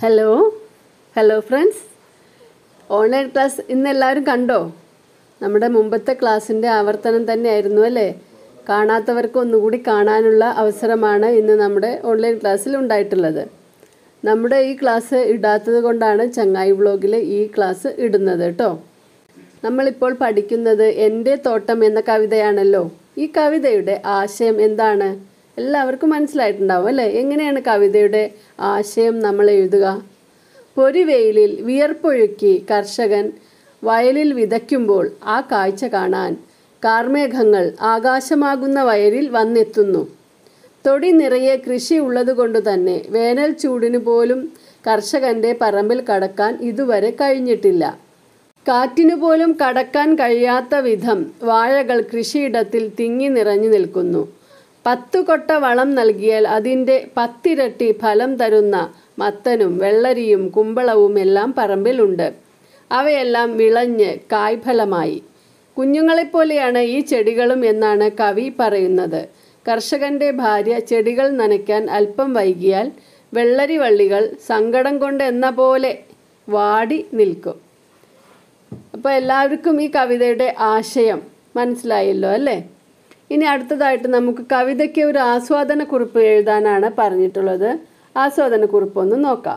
hello hello friends online class ഇന്ന് എല്ലാവരും കണ്ടോ നമ്മുടെ മുമ്പത്തെ ക്ലാസ്സിൻ്റെ ആവർത്തനം തന്നെയായിരുന്നു അല്ലേ കാണാത്തവർക്ക് ഒന്നുകൂടി കാണാനുള്ള അവസരമാണ് ഇന്ന് നമ്മുടെ ഓൺലൈൻ ക്ലാസ്സിൽ ഉണ്ടായിട്ടുള്ളത് നമ്മുടെ ഈ ക്ലാസ് ഇടാത്തത് കൊണ്ടാണ് ചങ്ങായി വ്ളോഗിൽ ഈ ക്ലാസ് ഇടുന്നത് കേട്ടോ നമ്മളിപ്പോൾ പഠിക്കുന്നത് എൻ്റെ തോട്ടം എന്ന കവിതയാണല്ലോ ഈ കവിതയുടെ ആശയം എന്താണ് എല്ലാവർക്കും മനസ്സിലായിട്ടുണ്ടാവും അല്ലേ എങ്ങനെയാണ് കവിതയുടെ ആശയം നമ്മൾ എഴുതുക പൊരിവെയിലിൽ വിയർപ്പൊഴുക്കി കർഷകൻ വയലിൽ വിതയ്ക്കുമ്പോൾ ആ കാഴ്ച കാണാൻ കാർമേഘങ്ങൾ ആകാശമാകുന്ന വയലിൽ വന്നെത്തുന്നു തൊടി നിറയെ കൃഷി ഉള്ളതുകൊണ്ട് തന്നെ വേനൽ ചൂടിന് പോലും കർഷകന്റെ പറമ്പിൽ കടക്കാൻ ഇതുവരെ കഴിഞ്ഞിട്ടില്ല കാറ്റിനു പോലും കടക്കാൻ കഴിയാത്ത വിധം വാഴകൾ കൃഷിയിടത്തിൽ തിങ്ങി നിറഞ്ഞു നിൽക്കുന്നു പത്തു കൊട്ട വളം നൽകിയാൽ അതിൻ്റെ പത്തിരട്ടി ഫലം തരുന്ന മത്തനും വെള്ളരിയും കുമ്പളവും എല്ലാം പറമ്പിലുണ്ട് അവയെല്ലാം വിളഞ്ഞ് കായ്ഫലമായി കുഞ്ഞുങ്ങളെപ്പോലെയാണ് ഈ ചെടികളും എന്നാണ് കവി പറയുന്നത് കർഷകന്റെ ഭാര്യ ചെടികൾ നനയ്ക്കാൻ അല്പം വൈകിയാൽ വെള്ളരി വള്ളികൾ സങ്കടം കൊണ്ട് എന്ന പോലെ വാടി നിൽക്കും അപ്പോൾ എല്ലാവർക്കും ഈ കവിതയുടെ ആശയം മനസ്സിലായല്ലോ അല്ലേ ഇനി അടുത്തതായിട്ട് നമുക്ക് കവിതയ്ക്ക് ഒരു ആസ്വാദന കുറിപ്പ് എഴുതാനാണ് പറഞ്ഞിട്ടുള്ളത് ആസ്വാദന കുറിപ്പ് ഒന്ന് നോക്കാം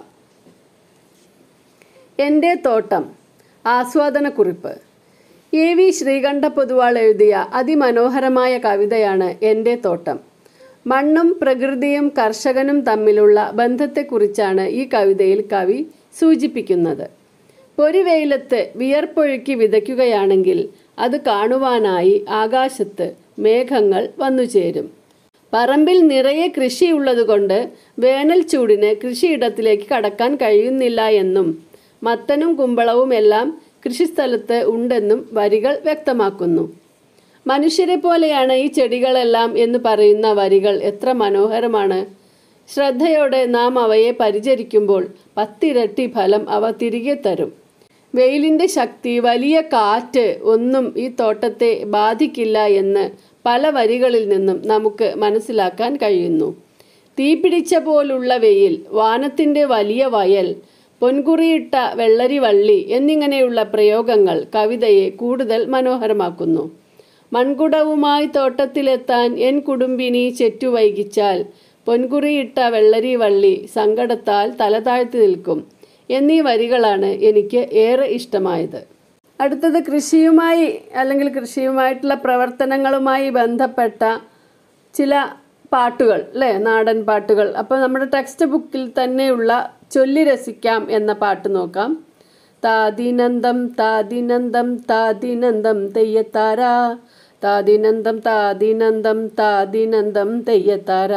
എൻ്റെ തോട്ടം ആസ്വാദന കുറിപ്പ് എ വി ശ്രീകണ്ഠ പൊതുവാൾ എഴുതിയ അതിമനോഹരമായ കവിതയാണ് എൻ്റെ തോട്ടം മണ്ണും പ്രകൃതിയും കർഷകനും തമ്മിലുള്ള ബന്ധത്തെക്കുറിച്ചാണ് ഈ കവിതയിൽ കവി സൂചിപ്പിക്കുന്നത് പൊരിവെയിലത്ത് വിയർപ്പൊഴുക്കി വിതയ്ക്കുകയാണെങ്കിൽ അത് കാണുവാനായി ആകാശത്ത് മേഘങ്ങൾ വന്നുചേരും പറമ്പിൽ നിറയെ കൃഷിയുള്ളതുകൊണ്ട് വേനൽ ചൂടിന് കൃഷിയിടത്തിലേക്ക് കടക്കാൻ കഴിയുന്നില്ല എന്നും മത്തനും കുമ്പളവും എല്ലാം കൃഷിസ്ഥലത്ത് ഉണ്ടെന്നും വരികൾ വ്യക്തമാക്കുന്നു മനുഷ്യരെ പോലെയാണ് ഈ ചെടികളെല്ലാം എന്ന് പറയുന്ന വരികൾ എത്ര മനോഹരമാണ് ശ്രദ്ധയോടെ നാം അവയെ പരിചരിക്കുമ്പോൾ പത്തിരട്ടി ഫലം അവ തിരികെ തരും വെയിലിൻ്റെ ശക്തി വലിയ കാറ്റ് ഒന്നും ഈ തോട്ടത്തെ ബാധിക്കില്ല എന്ന് പല വരികളിൽ നിന്നും നമുക്ക് മനസ്സിലാക്കാൻ കഴിയുന്നു തീപിടിച്ച പോലുള്ള വെയിൽ വാനത്തിൻ്റെ വലിയ വയൽ പൊൻകുറിയിട്ട വെള്ളരി വള്ളി എന്നിങ്ങനെയുള്ള പ്രയോഗങ്ങൾ കവിതയെ കൂടുതൽ മനോഹരമാക്കുന്നു മൺകുടവുമായി തോട്ടത്തിലെത്താൻ എൻ കുടുംബിനി ചെറ്റു വൈകിച്ചാൽ പൊൻകുറിയിട്ട വെള്ളരി വള്ളി സങ്കടത്താൽ തലതാഴ്ത്തി നിൽക്കും എന്നീ വരികളാണ് എനിക്ക് ഏറെ ഇഷ്ടമായത് അടുത്തത് കൃഷിയുമായി അല്ലെങ്കിൽ കൃഷിയുമായിട്ടുള്ള പ്രവർത്തനങ്ങളുമായി ബന്ധപ്പെട്ട ചില പാട്ടുകൾ അല്ലേ നാടൻ പാട്ടുകൾ അപ്പോൾ നമ്മുടെ ടെക്സ്റ്റ് ബുക്കിൽ തന്നെയുള്ള ചൊല്ലി രസിക്കാം എന്ന പാട്ട് നോക്കാം താദിനന്ദം താദിനന്ദം താദിനന്ദം തെയ്യത്താര താദിനന്ദം താദിനന്ദം താദിനന്ദം തെയ്യത്താര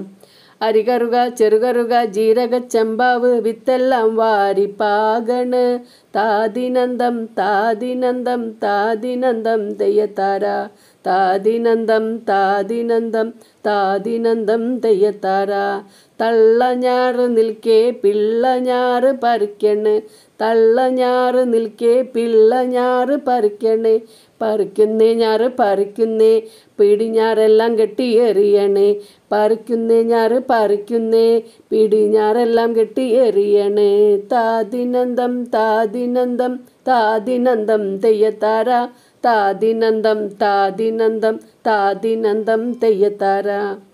അരികറുക ചെറുകറുക ജീരക ചെമ്പാവ് വിത്തെല്ലാം വാരിപ്പാകണ് താദിനന്ദം താദിനന്ദം താദിനന്ദം തെയ്യത്താര താദിനന്ദം താദിനന്ദം താദിനന്ദം തെയ്യത്താര തള്ളഞ്ഞാറ് നിൽക്കേ പിള്ളഞ്ഞാറ് പറിക്കണ് തള്ളഞ്ഞാറ് നിൽക്കേ പിള്ളഞ്ഞാറ് പറിക്കണേ പറിക്കുന്നേ ഞാറ് പറിക്കുന്നേ പിടിഞ്ഞാറെല്ലാം കെട്ടി എറിയണേ പറിക്കുന്നേ ഞാറ് പറിക്കുന്നേ പിടിഞ്ഞാറെല്ലാം കെട്ടി എറിയണേ താദിനന്ദം താദിനന്ദം താദിനന്ദം തെയ്യത്താര താദിനന്ദം താദിനന്ദം താദിനന്ദം തെയ്യത്താര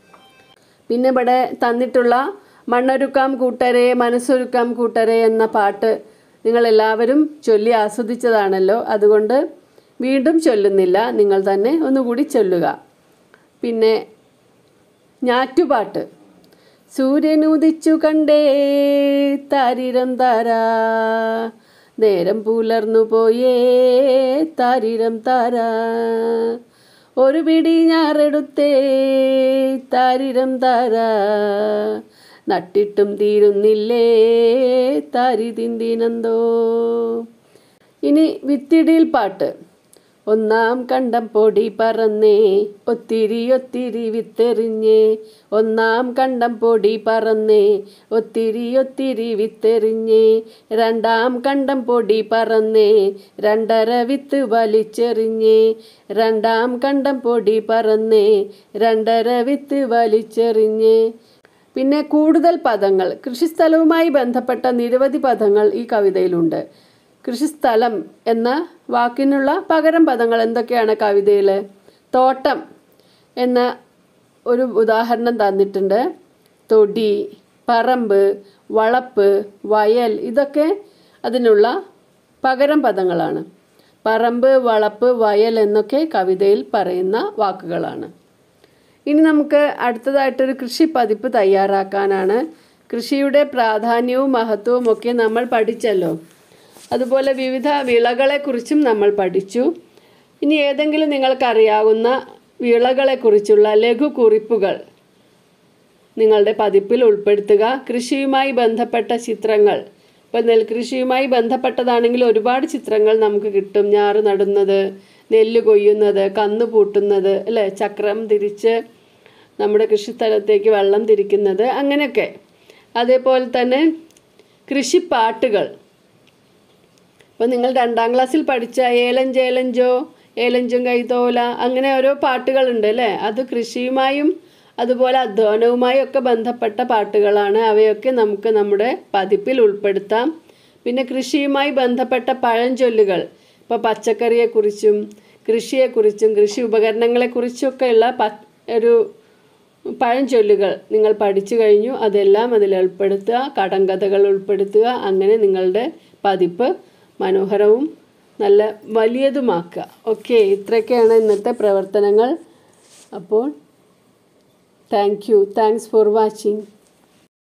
പിന്നെ ഇവിടെ തന്നിട്ടുള്ള മണ്ണൊരുക്കാം കൂട്ടരെ മനസ്സൊരുക്കാം കൂട്ടരെ എന്ന പാട്ട് നിങ്ങളെല്ലാവരും ചൊല്ലി ആസ്വദിച്ചതാണല്ലോ അതുകൊണ്ട് വീണ്ടും ചൊല്ലുന്നില്ല നിങ്ങൾ തന്നെ ഒന്നുകൂടി ചൊല്ലുക പിന്നെ ഞാറ്റുപാട്ട് സൂര്യനുദിച്ചു കണ്ടേ താരിരം താരാ നേരം പുലർന്നു പോയേ താരിരം താരാ ഒരു പിടി ഞാറെടുത്തേ താരിരം താരാ നട്ടിട്ടും തീരുന്നില്ലേ താരി തിന്തിനന്തോ ഇനി വിത്തിടിയിൽ പാട്ട് ഒന്നാം കണ്ടം പൊടി പറന്നേ ഒത്തിരി ഒത്തിരി വിത്തെറിഞ്ഞേ ഒന്നാം കണ്ടം പൊടി പറന്നേ ഒത്തിരി ഒത്തിരി വിത്തെറിഞ്ഞേ രണ്ടാം കണ്ടം പൊടി പറന്നേ രണ്ടര വിത്ത് വലിച്ചെറിഞ്ഞേ രണ്ടാം കണ്ടം പൊടി പറന്നേ രണ്ടര വിത്ത് വലിച്ചെറിഞ്ഞേ പിന്നെ കൂടുതൽ പദങ്ങൾ കൃഷിസ്ഥലവുമായി ബന്ധപ്പെട്ട നിരവധി പദങ്ങൾ ഈ കവിതയിലുണ്ട് കൃഷിസ്ഥലം എന്ന വാക്കിനുള്ള പകരം പദങ്ങൾ എന്തൊക്കെയാണ് കവിതയിൽ തോട്ടം എന്ന ഒരു ഉദാഹരണം തന്നിട്ടുണ്ട് തൊടി പറമ്പ് വളപ്പ് വയൽ ഇതൊക്കെ അതിനുള്ള പകരം പദങ്ങളാണ് പറമ്പ് വളപ്പ് വയൽ എന്നൊക്കെ കവിതയിൽ പറയുന്ന വാക്കുകളാണ് ഇനി നമുക്ക് അടുത്തതായിട്ടൊരു കൃഷി പതിപ്പ് തയ്യാറാക്കാനാണ് കൃഷിയുടെ പ്രാധാന്യവും മഹത്വവും ഒക്കെ നമ്മൾ പഠിച്ചല്ലോ അതുപോലെ വിവിധ വിളകളെക്കുറിച്ചും നമ്മൾ പഠിച്ചു ഇനി ഏതെങ്കിലും നിങ്ങൾക്കറിയാവുന്ന വിളകളെക്കുറിച്ചുള്ള ലഘു കുറിപ്പുകൾ നിങ്ങളുടെ പതിപ്പിൽ ഉൾപ്പെടുത്തുക കൃഷിയുമായി ബന്ധപ്പെട്ട ചിത്രങ്ങൾ ഇപ്പം നെൽകൃഷിയുമായി ബന്ധപ്പെട്ടതാണെങ്കിൽ ഒരുപാട് ചിത്രങ്ങൾ നമുക്ക് കിട്ടും ഞാറ് നടുന്നത് നെല്ല് കൊയ്യുന്നത് കന്ന് പൂട്ടുന്നത് അല്ലേ ചക്രം തിരിച്ച് നമ്മുടെ കൃഷിസ്ഥലത്തേക്ക് വെള്ളം തിരിക്കുന്നത് അങ്ങനെയൊക്കെ അതേപോലെ തന്നെ കൃഷിപ്പാട്ടുകൾ അപ്പോൾ നിങ്ങൾ രണ്ടാം ക്ലാസ്സിൽ പഠിച്ച ഏലം ചേലഞ്ചോ ഏലഞ്ചും കൈതോല അങ്ങനെ ഓരോ പാട്ടുകളുണ്ട് അല്ലേ അത് കൃഷിയുമായും അതുപോലെ അധ്വാനവുമായും ഒക്കെ ബന്ധപ്പെട്ട പാട്ടുകളാണ് അവയൊക്കെ നമുക്ക് നമ്മുടെ പതിപ്പിൽ ഉൾപ്പെടുത്താം പിന്നെ കൃഷിയുമായി ബന്ധപ്പെട്ട പഴഞ്ചൊല്ലുകൾ ഇപ്പോൾ പച്ചക്കറിയെക്കുറിച്ചും കൃഷിയെക്കുറിച്ചും കൃഷി ഉപകരണങ്ങളെക്കുറിച്ചൊക്കെയുള്ള പ ഒരു പഴഞ്ചൊല്ലുകൾ നിങ്ങൾ പഠിച്ചു കഴിഞ്ഞു അതെല്ലാം അതിൽ ഉൾപ്പെടുത്തുക കടങ്കഥകൾ ഉൾപ്പെടുത്തുക അങ്ങനെ നിങ്ങളുടെ പതിപ്പ് മനോഹരവും നല്ല വലിയതുമാക്കുക ഓക്കെ ഇത്രയൊക്കെയാണ് ഇന്നത്തെ പ്രവർത്തനങ്ങൾ അപ്പോൾ thank you thanks for watching